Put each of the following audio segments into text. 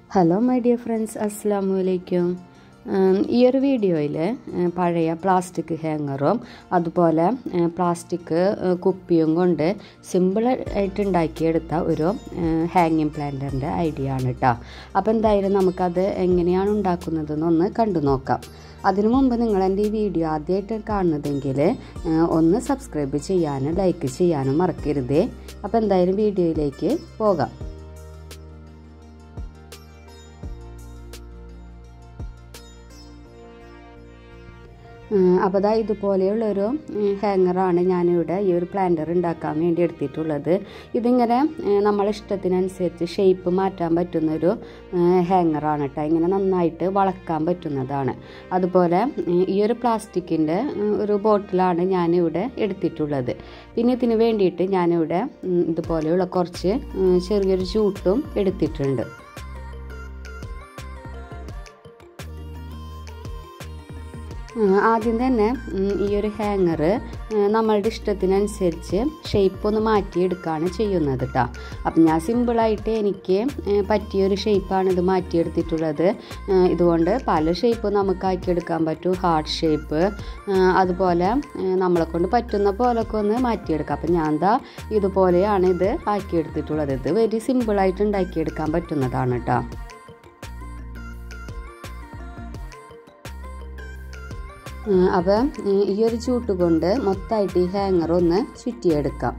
hello my dear friends അസ്സാമു അലൈക്കും ഈ ഒരു വീഡിയോയിൽ പഴയ പ്ലാസ്റ്റിക് ഹാങ്ങറും അതുപോലെ പ്ലാസ്റ്റിക് കുപ്പിയും കൊണ്ട് സിമ്പിളായിട്ട് ഉണ്ടാക്കിയെടുത്ത ഒരു ഹാങ്ങിങ് പ്ലാന്ററിൻ്റെ ഐഡിയ ആണ് കേട്ടോ അപ്പോൾ എന്തായാലും നമുക്കത് എങ്ങനെയാണ് ഉണ്ടാക്കുന്നതെന്നൊന്ന് കണ്ടു നോക്കാം അതിനു മുമ്പ് നിങ്ങൾ എൻ്റെ ഈ വീഡിയോ ആദ്യമായിട്ട് കാണുന്നതെങ്കിൽ ഒന്ന് സബ്സ്ക്രൈബ് ചെയ്യാനും ലൈക്ക് ചെയ്യാനും മറക്കരുതേ അപ്പോൾ എന്തായാലും വീഡിയോയിലേക്ക് പോകാം അപ്പോൾ അതാ ഇതുപോലെയുള്ളൊരു ഹാങ്ങറാണ് ഞാനിവിടെ ഈ ഒരു പ്ലാന്റർ ഉണ്ടാക്കാൻ വേണ്ടി എടുത്തിട്ടുള്ളത് ഇതിങ്ങനെ നമ്മളെ ഇഷ്ടത്തിനനുസരിച്ച് ഷേപ്പ് മാറ്റാൻ പറ്റുന്നൊരു ഹാങ്ങറാണ് കേട്ടോ ഇങ്ങനെ നന്നായിട്ട് വളക്കാൻ പറ്റുന്നതാണ് അതുപോലെ ഈ ഒരു പ്ലാസ്റ്റിക്കിൻ്റെ ഒരു ബോട്ടിലാണ് ഞാനിവിടെ എടുത്തിട്ടുള്ളത് പിന്നെ ഇതിന് വേണ്ടിയിട്ട് ഞാനിവിടെ ഇതുപോലെയുള്ള കുറച്ച് ചെറിയൊരു ചൂട്ടും എടുത്തിട്ടുണ്ട് ആദ്യം തന്നെ ഈ ഒരു ഹാങ്ങർ നമ്മളുടെ ഇഷ്ടത്തിനനുസരിച്ച് ഷേപ്പ് ഒന്ന് മാറ്റിയെടുക്കുകയാണ് ചെയ്യുന്നത് കേട്ടോ അപ്പം ഞാൻ സിമ്പിളായിട്ട് എനിക്ക് പറ്റിയൊരു ഷേപ്പാണ് ഇത് മാറ്റിയെടുത്തിട്ടുള്ളത് ഇതുകൊണ്ട് പല ഷേപ്പ് നമുക്ക് ആക്കിയെടുക്കാൻ പറ്റും ഹാർട്ട് ഷേപ്പ് അതുപോലെ നമ്മളെ കൊണ്ട് പറ്റുന്ന പോലൊക്കെ ഒന്ന് മാറ്റിയെടുക്കാം അപ്പം ഞാൻ എന്താ ഇതുപോലെയാണ് ഇത് ആക്കിയെടുത്തിട്ടുള്ളത് ഇത് വെരി സിമ്പിളായിട്ട് ഉണ്ടാക്കിയെടുക്കാൻ പറ്റുന്നതാണ് കേട്ടോ അപ്പം ഈ ഒരു ചൂട്ട് കൊണ്ട് മൊത്തമായിട്ട് ഈ ഹാങ്ങർ ഒന്ന് ചുറ്റിയെടുക്കാം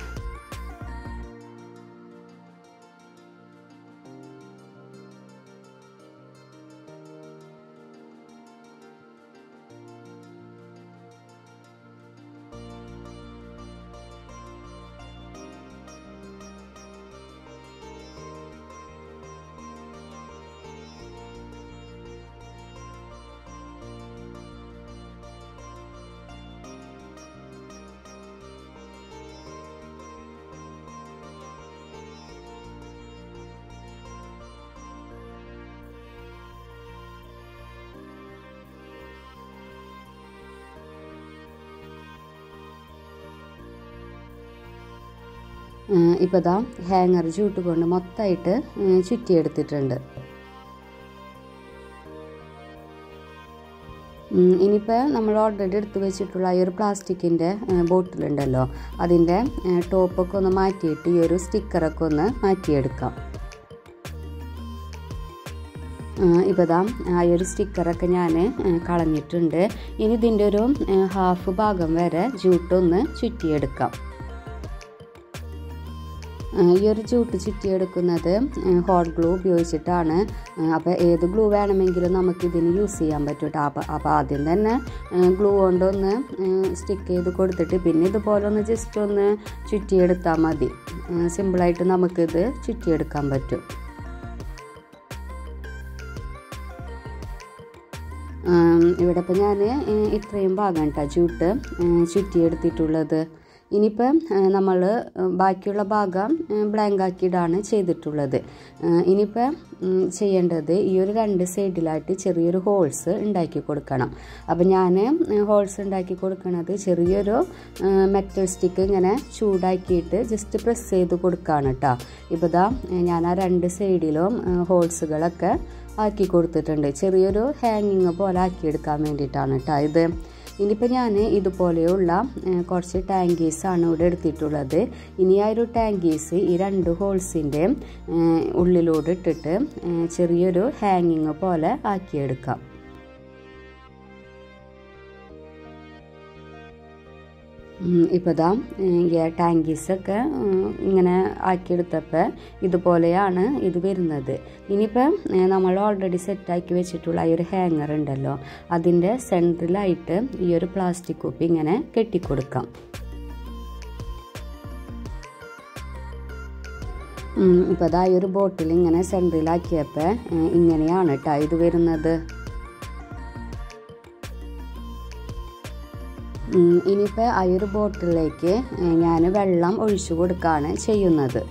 ഇപ്പോൾ ദാ ഹാങ്ങർ ചൂട്ട് കൊണ്ട് മൊത്തമായിട്ട് ചുറ്റിയെടുത്തിട്ടുണ്ട് ഇനിയിപ്പോൾ നമ്മൾ ഓൾറെഡി എടുത്ത് വെച്ചിട്ടുള്ള ഈ ഒരു പ്ലാസ്റ്റിക്കിൻ്റെ ബോട്ടിലുണ്ടല്ലോ അതിൻ്റെ ടോപ്പൊക്കെ ഒന്ന് മാറ്റിയിട്ട് ഈ ഒരു സ്റ്റിക്കറൊക്കെ ഒന്ന് മാറ്റിയെടുക്കാം ഇപ്പോൾ ദാ ആ ഒരു സ്റ്റിക്കറൊക്കെ ഞാൻ കളഞ്ഞിട്ടുണ്ട് ഇനി ഇതിൻ്റെ ഒരു ഹാഫ് ഭാഗം വരെ ജൂട്ടൊന്ന് ചുറ്റിയെടുക്കാം ഈ ഒരു ചൂട്ട് ചുറ്റിയെടുക്കുന്നത് ഹോട്ട് ഗ്ലൂ ഉപയോഗിച്ചിട്ടാണ് അപ്പോൾ ഏത് ഗ്ലൂ വേണമെങ്കിലും നമുക്ക് ഇതിന് യൂസ് ചെയ്യാൻ പറ്റും കേട്ടോ അപ്പോൾ അപ്പോൾ ആദ്യം തന്നെ ഗ്ലൂ കൊണ്ടൊന്ന് സ്റ്റിക്ക് ചെയ്ത് കൊടുത്തിട്ട് പിന്നെ ഇതുപോലെ ഒന്ന് ജസ്റ്റ് ഒന്ന് ചുറ്റിയെടുത്താൽ മതി സിമ്പിളായിട്ട് നമുക്കിത് ചുറ്റിയെടുക്കാൻ പറ്റും ഇവിടെ ഇപ്പോൾ ഞാൻ ഇത്രയും ഭാഗം കേട്ടോ ചൂട്ട് ചുറ്റിയെടുത്തിട്ടുള്ളത് ഇനിയിപ്പം നമ്മൾ ബാക്കിയുള്ള ഭാഗം ബ്ലാങ്ക് ആക്കിയിട്ടാണ് ചെയ്തിട്ടുള്ളത് ഇനിയിപ്പം ചെയ്യേണ്ടത് ഈ ഒരു രണ്ട് സൈഡിലായിട്ട് ചെറിയൊരു ഹോൾസ് ഉണ്ടാക്കി കൊടുക്കണം അപ്പം ഞാൻ ഹോൾസ് ഉണ്ടാക്കി കൊടുക്കണത് ചെറിയൊരു മെറ്റൽ സ്റ്റിക്ക് ഇങ്ങനെ ചൂടാക്കിയിട്ട് ജസ്റ്റ് പ്രസ് ചെയ്ത് കൊടുക്കുകയാണ് കേട്ടോ ഇപ്പോൾ ദാ ഞാൻ ആ രണ്ട് സൈഡിലും ഹോൾസുകളൊക്കെ ആക്കി കൊടുത്തിട്ടുണ്ട് ചെറിയൊരു ഹാങ്ങിങ് പോലെ ആക്കിയെടുക്കാൻ വേണ്ടിയിട്ടാണ് കേട്ടോ ഇത് ഇനിയിപ്പോൾ ഞാൻ ഇതുപോലെയുള്ള കുറച്ച് ടാങ്കീസാണ് ഇവിടെ എടുത്തിട്ടുള്ളത് ഇനി ആ ഒരു ടാങ്കീസ് ഈ രണ്ട് ഹോൾസിൻ്റെ ഉള്ളിലൂടെ ഇട്ടിട്ട് ചെറിയൊരു ഹാങ്ങിങ് പോലെ ആക്കിയെടുക്കാം ഇപ്പോൾ ദാ ടാങ്കീസൊക്കെ ഇങ്ങനെ ആക്കിയെടുത്തപ്പോൾ ഇതുപോലെയാണ് ഇത് വരുന്നത് ഇനിയിപ്പം നമ്മൾ ഓൾറെഡി സെറ്റാക്കി വെച്ചിട്ടുള്ള ഈ ഒരു ഹാങ്ങർ ഉണ്ടല്ലോ അതിൻ്റെ സെൻട്രലായിട്ട് ഈ ഒരു പ്ലാസ്റ്റിക് കുപ്പി ഇങ്ങനെ കെട്ടിക്കൊടുക്കാം ഇപ്പോൾ അതാ ഈ ഒരു ബോട്ടിൽ ഇങ്ങനെ സെൻട്രലാക്കിയപ്പോൾ ഇങ്ങനെയാണ് കേട്ടോ ഇത് വരുന്നത് ഇനിയിപ്പോൾ ആ ഒരു ബോട്ടിലേക്ക് ഞാൻ വെള്ളം ഒഴിച്ചു കൊടുക്കുകയാണ് ചെയ്യുന്നത്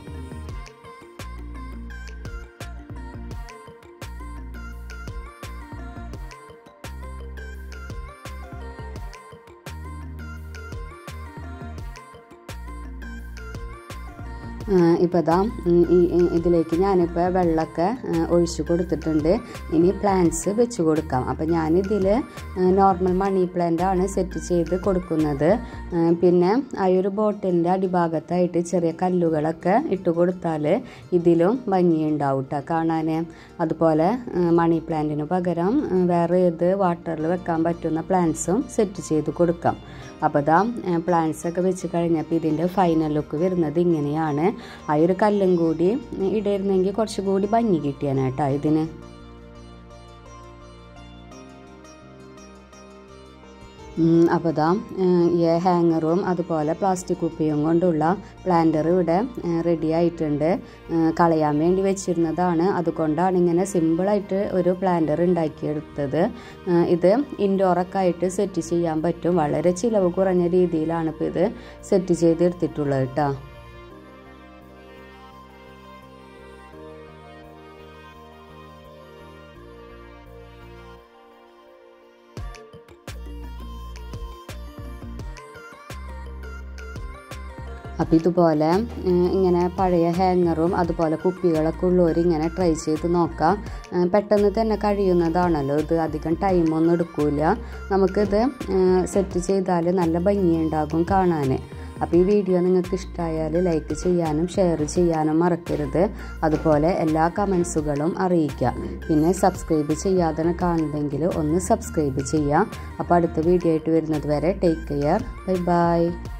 ഇപ്പോൾ ഇതാ ഉം, ഈ ഈ- ഇതിലേക്ക് ഞാനിപ്പോൾ വെള്ളമൊക്കെ ആ, ഒഴിച്ചു കൊടുത്തിട്ടുണ്ട് ഇനി പ്ലാന്റ്സ് വെച്ച് കൊടുക്കാം അപ്പോൾ ഞാനിതിൽ നോർമൽ മണി പ്ലാന്റ് ആണ് സെറ്റ് ചെയ്ത് കൊടുക്കുന്നത് ആ, പിന്നെ ആ ഒരു ബോട്ടിലിൻ്റെ അടിഭാഗത്തായിട്ട് ചെറിയ കല്ലുകളൊക്കെ ഇട്ട് കൊടുത്താൽ ഇതിലും ഭംഗിയുണ്ടാവും കേട്ടോ കാണാൻ അതുപോലെ ആ, മണി പ്ലാന്റിന് പകരം ആ, വേറെ ഏത് വാട്ടറിൽ വെക്കാൻ പറ്റുന്ന പ്ലാന്റ്സും സെറ്റ് ചെയ്ത് കൊടുക്കാം അപ്പോൾ ഇതാ പ്ലാന്റ്സ് ഒക്കെ വെച്ച് കഴിഞ്ഞപ്പോൾ ഇതിൻ്റെ ഫൈനൽ ലുക്ക് വരുന്നത് ഇങ്ങനെയാണ് ആ ഒരു കല്ലും കൂടി ഇടയിരുന്നെങ്കിൽ കുറച്ചുകൂടി ഭംഗി കിട്ടിയാനായിട്ടാ ഇതിന് അപ്പോൾ ഇതാ ഈ ഹാങ്ങറും അതുപോലെ പ്ലാസ്റ്റിക് കുപ്പിയും കൊണ്ടുള്ള പ്ലാന്റർ ഇവിടെ റെഡി ആയിട്ടുണ്ട് ഏഹ് കളയാൻ വേണ്ടി വെച്ചിരുന്നതാണ് അതുകൊണ്ടാണ് ഇങ്ങനെ സിമ്പിളായിട്ട് ഒരു പ്ലാന്റർ ഉണ്ടാക്കിയെടുത്തത് ഏഹ് ഇത് ഇൻഡോറൊക്കെ ആയിട്ട് സെറ്റ് ചെയ്യാൻ പറ്റും വളരെ ചിലവ് കുറഞ്ഞ രീതിയിലാണ് ഇപ്പോൾ ഇത് സെറ്റ് ചെയ്തെടുത്തിട്ടുള്ളത് കേട്ടോ അപ്പോൾ ഇതുപോലെ ഏഹ്, ഇങ്ങനെ പഴയ ഹാങ്ങറും അതുപോലെ കുപ്പികളൊക്കെ ഉള്ളവർ ഇങ്ങനെ ട്രൈ ചെയ്ത് നോക്കാം ഏഹ്, പെട്ടെന്ന് തന്നെ കഴിയുന്നതാണല്ലോ ഇത് അധികം ടൈമൊന്നും എടുക്കില്ല നമുക്കിത് സെറ്റ് ചെയ്താൽ നല്ല ഭംഗിയുണ്ടാകും കാണാൻ അപ്പോൾ ഈ വീഡിയോ നിങ്ങൾക്ക് ഇഷ്ടമായാൽ ലൈക്ക് ചെയ്യാനും ഷെയർ ചെയ്യാനും മറക്കരുത് അതുപോലെ എല്ലാ കമൻസുകളും അറിയിക്കുക പിന്നെ സബ്സ്ക്രൈബ് ചെയ്യാതെ കാണുന്നെങ്കിൽ ഒന്ന് സബ്സ്ക്രൈബ് ചെയ്യുക അപ്പോൾ അടുത്ത വീഡിയോ ആയിട്ട് വരുന്നത് വരെ ടേക്ക് കെയർ ബൈ ബൈ